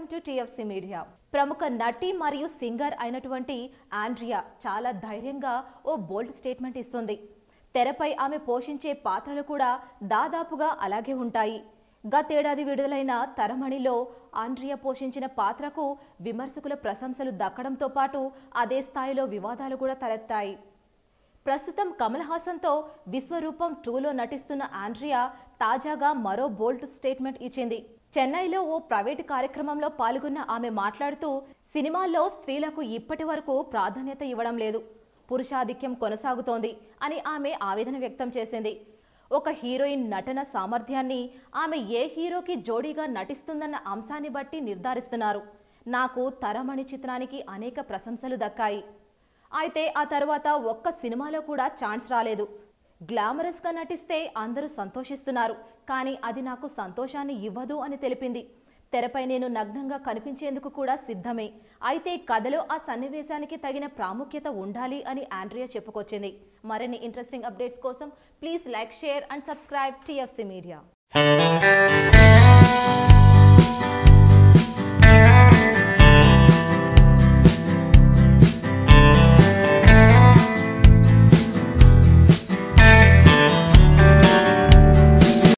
to TFC media ప్రముఖ నటి మరియు సింగర్ అయినటువంటి ఆండ్రియా చాలా ధైర్యంగా ఓ బోల్డ్ స్టేట్మెంట్ ఇస్తుంది తెరపై ఆమె పోషించే పాత్రలు కూడా దాదాపుగా అలాగే ఉంటాయి గతేడాది విడుదలైన తరమణిలో ఆండ్రియా పోషించిన పాత్రకు విమర్శకుల ప్రశంసలు దక్కడంతో పాటు అదే స్థాయిలో వివాదాలు కూడా తలెత్తాయి ప్రస్తుతం కమల్ హాసన్తో విశ్వరూపం టూలో నటిస్తున్న ఆండ్రియా తాజాగా మరో బోల్డ్ స్టేట్మెంట్ ఇచ్చింది చెన్నైలో ఓ ప్రైవేటు కార్యక్రమంలో పాల్గొన్న ఆమె మాట్లాడుతూ సినిమాల్లో స్త్రీలకు ఇప్పటి వరకు ప్రాధాన్యత ఇవ్వడం లేదు పురుషాధిక్యం కొనసాగుతోంది అని ఆమె ఆవేదన వ్యక్తం చేసింది ఒక హీరోయిన్ నటన సామర్థ్యాన్ని ఆమె ఏ హీరోకి జోడీగా నటిస్తుందన్న అంశాన్ని బట్టి నిర్ధారిస్తున్నారు నాకు తరమణి చిత్రానికి అనేక ప్రశంసలు దక్కాయి అయితే ఆ తర్వాత ఒక్క సినిమాలో కూడా ఛాన్స్ రాలేదు గ్లామరస్గా నటిస్తే అందరూ సంతోషిస్తున్నారు కానీ అది నాకు సంతోషాన్ని ఇవ్వదు అని తెలిపింది తెరపై నేను నగ్నంగా కనిపించేందుకు కూడా సిద్ధమే అయితే కథలో ఆ సన్నివేశానికి తగిన ప్రాముఖ్యత ఉండాలి అని ఆండ్రియా చెప్పుకొచ్చింది మరిన్ని ఇంట్రెస్టింగ్ అప్డేట్స్ కోసం please like share and subscribe TFC media